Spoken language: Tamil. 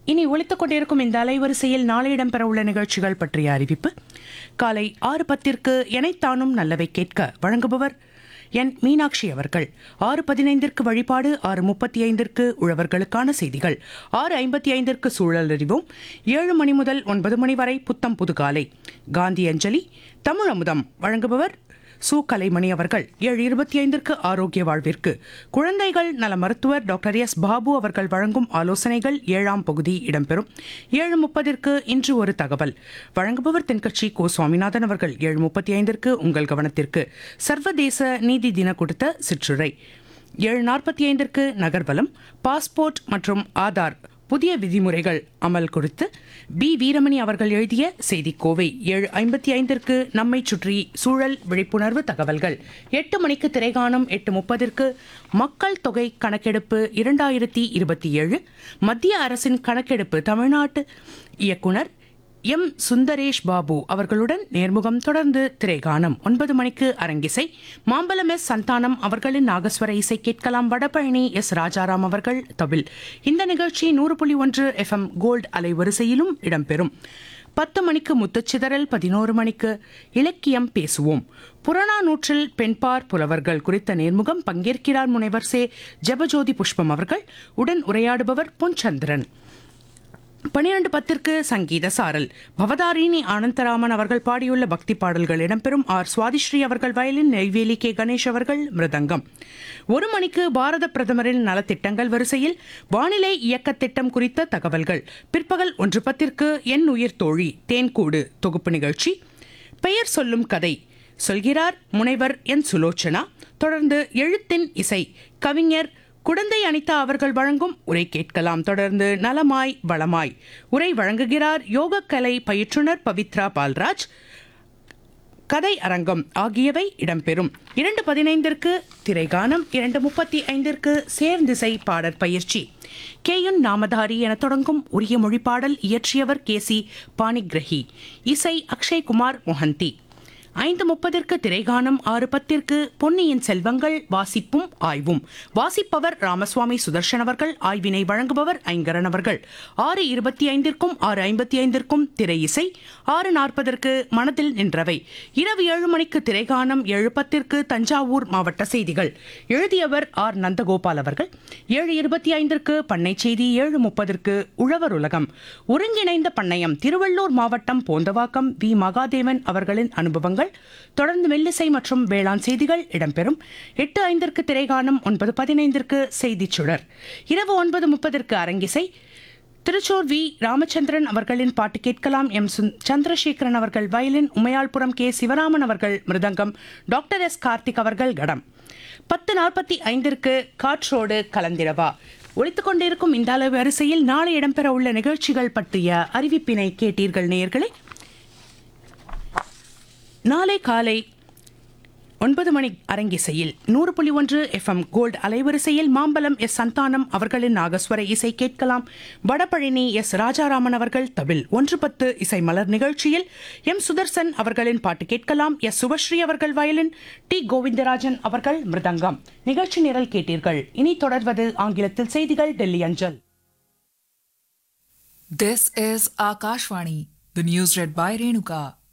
இனி ஒலித்துக் கொண்டிருக்கும் இந்த அலைவரிசையில் நாளை இடம்பெறவுள்ள நிகழ்ச்சிகள் பற்றிய அறிவிப்பு காலை ஆறு பத்திற்கு எனைத்தானும் நல்லவை கேட்க வழங்குபவர் என் மீனாட்சி அவர்கள் ஆறு பதினைந்திற்கு வழிபாடு ஆறு முப்பத்தி ஐந்திற்கு உழவர்களுக்கான செய்திகள் ஆறு ஐம்பத்தி ஐந்திற்கு சூழல் அறிவோம் ஏழு மணி முதல் ஒன்பது மணி வரை புத்தம் புது காலை காந்தி அஞ்சலி தமிழ் அமுதம் வழங்குபவர் சு கலைமணி அவர்கள் ஏழு இருபத்தி ஐந்திற்கு ஆரோக்கிய வாழ்விற்கு குழந்தைகள் நல மருத்துவர் டாக்டர் எஸ் பாபு அவர்கள் வழங்கும் ஆலோசனைகள் ஏழாம் பகுதி இடம்பெறும் ஏழு முப்பதிற்கு இன்று ஒரு தகவல் வழங்குபவர் தென்கட்சி கோ சுவாமிநாதன் அவர்கள் ஏழு முப்பத்தி ஐந்திற்கு உங்கள் கவனத்திற்கு சர்வதேச நீதி தின கொடுத்த சிற்றுரை ஏழு நாற்பத்தி ஐந்திற்கு நகர்வலம் பாஸ்போர்ட் மற்றும் ஆதார் புதிய விதிமுறைகள் அமல் குறித்து பி வீரமணி அவர்கள் எழுதிய செய்திக்கோவை ஏழு ஐம்பத்தி ஐந்திற்கு நம்மை சுற்றி சூழல் விழிப்புணர்வு தகவல்கள் எட்டு மணிக்கு திரைகாணும் எட்டு முப்பதிற்கு மக்கள் தொகை கணக்கெடுப்பு இரண்டாயிரத்தி இருபத்தி ஏழு மத்திய அரசின் கணக்கெடுப்பு தமிழ்நாட்டு இயக்குனர் எம் சுந்தரேஷ் பாபு அவர்களுடன் நேர்முகம் தொடர்ந்து திரைகானம் ஒன்பது மணிக்கு அரங்கிசை மாம்பலம் எஸ் சந்தானம் அவர்களின் நாகஸ்வர இசை கேட்கலாம் வடபழனி எஸ் ராஜாராம் அவர்கள் தவில் இந்த நிகழ்ச்சி நூறு புள்ளி ஒன்று எஃப்எம் கோல்டு அலைவரிசையிலும் இடம்பெறும் பத்து மணிக்கு முத்துச்சிதறல் பதினோரு மணிக்கு இலக்கியம் பேசுவோம் புறநானூற்றில் பெண்பார் புலவர்கள் குறித்த நேர்முகம் பங்கேற்கிறார் முனைவர் சே ஜெபஜோதி புஷ்பம் அவர்கள் உடன் உரையாடுபவர் பொன்சந்திரன் பனிரெண்டு பத்திற்கு சங்கீத சாரல் பவதாரிணி ஆனந்தராமன் அவர்கள் பாடியுள்ள பக்தி பாடல்கள் இடம்பெறும் ஆர் சுவாதிஸ்ரீ அவர்கள் வயலின் நெய்வேலி கே கணேஷ் அவர்கள் மிருதங்கம் ஒரு மணிக்கு பாரத பிரதமரின் நலத்திட்டங்கள் வரிசையில் வானிலை இயக்க திட்டம் குறித்த தகவல்கள் பிற்பகல் ஒன்று பத்திற்கு என் உயிர் தோழி தேன்கூடு தொகுப்பு நிகழ்ச்சி பெயர் சொல்லும் கதை சொல்கிறார் முனைவர் என் சுலோச்சனா தொடர்ந்து எழுத்தின் இசை கவிஞர் குடந்தை அனிதா அவர்கள் வழங்கும் உரை கேட்கலாம் தொடர்ந்து நலமாய் வளமாய் உரை வழங்குகிறார் யோகக்கலை பயிற்றுனர் பவித்ரா பால்ராஜ் கதை அரங்கம் ஆகியவை இடம்பெறும் இரண்டு பதினைந்திற்கு திரைகானம் இரண்டு முப்பத்தி ஐந்திற்கு சேர்ந்திசை பாடற் பயிற்சி கேயுன் நாமதாரி என தொடங்கும் உரிய மொழிப்பாடல் இயற்றியவர் கே சி பாணிகிரஹி இசை அக்ஷய்குமார் மொஹந்தி ஐந்து முப்பதிற்கு திரைகானம் ஆறு பத்திற்கு பொன்னியின் செல்வங்கள் வாசிப்பும் ஆய்வும் வாசிப்பவர் ராமசுவாமி சுதர்ஷன் அவர்கள் ஆய்வினை வழங்குபவர் ஐங்கரன் அவர்கள் ஆறு இருபத்தி ஐந்திற்கும் ஆறு ஐம்பத்தி ஐந்திற்கும் திரை இசை ஆறு நாற்பதற்கு மனதில் நின்றவை இரவு ஏழு மணிக்கு திரைகானம் ஏழு பத்திற்கு தஞ்சாவூர் மாவட்ட செய்திகள் எழுதியவர் ஆர் நந்தகோபால் அவர்கள் ஏழு இருபத்தி ஐந்திற்கு பண்ணை செய்தி ஏழு முப்பதற்கு உழவர் உலகம் ஒருங்கிணைந்த பண்ணையம் திருவள்ளூர் மாவட்டம் போந்தவாக்கம் வி மகாதேவன் அவர்களின் அனுபவங்கள் தொடர்ந்து மெல்லிசை மற்றும் வேளாண் செய்திகள் இடம்பெறும் எட்டு ஐந்திற்கு திரைகானம் ஒன்பது பதினைந்திற்கு செய்திச் சுடர் இரவு ஒன்பது முப்பதற்கு அரங்கிசை திருச்சூர் வி ராமச்சந்திரன் அவர்களின் பாட்டு கேட்கலாம் எம் சுந்- சந்திரசேகரன் அவர்கள் வயலின் உமையாள்புரம் கே சிவராமன் அவர்கள் மிருதங்கம் டாக்டர் எஸ் கார்த்திக் அவர்கள் கடம் பத்து நாற்பத்தி ஐந்திற்கு காற்றோடு கலந்திரவா ஒழித்துக் கொண்டிருக்கும் இந்த அளவு வரிசையில் நாளை இடம்பெற உள்ள நிகழ்ச்சிகள் பற்றிய அறிவிப்பினை கேட்டீர்கள் நேயர்களே நாளை காலை ஒன்பது மணி அரங்கிசையில் நூறு புள்ளி ஒன்று எஃப்எம் கோல்டு அலைவரிசையில் மாம்பலம் எஸ் சந்தானம் அவர்களின் நாகஸ்வர இசை கேட்கலாம் வடபழனி எஸ் ராஜாராமன் அவர்கள் தவில் ஒன்று பத்து இசை மலர் நிகழ்ச்சியில் எம் சுதர்சன் அவர்களின் பாட்டு கேட்கலாம் எஸ் சுபஸ்ரீ அவர்கள் வயலின் டி கோவிந்தராஜன் அவர்கள் மிருதங்கம் நிகழ்ச்சி நிரல் கேட்டீர்கள் இனி தொடர்வது ஆங்கிலத்தில் செய்திகள் டெல்லி அஞ்சல் This is Akashvani, the news read by Renuka.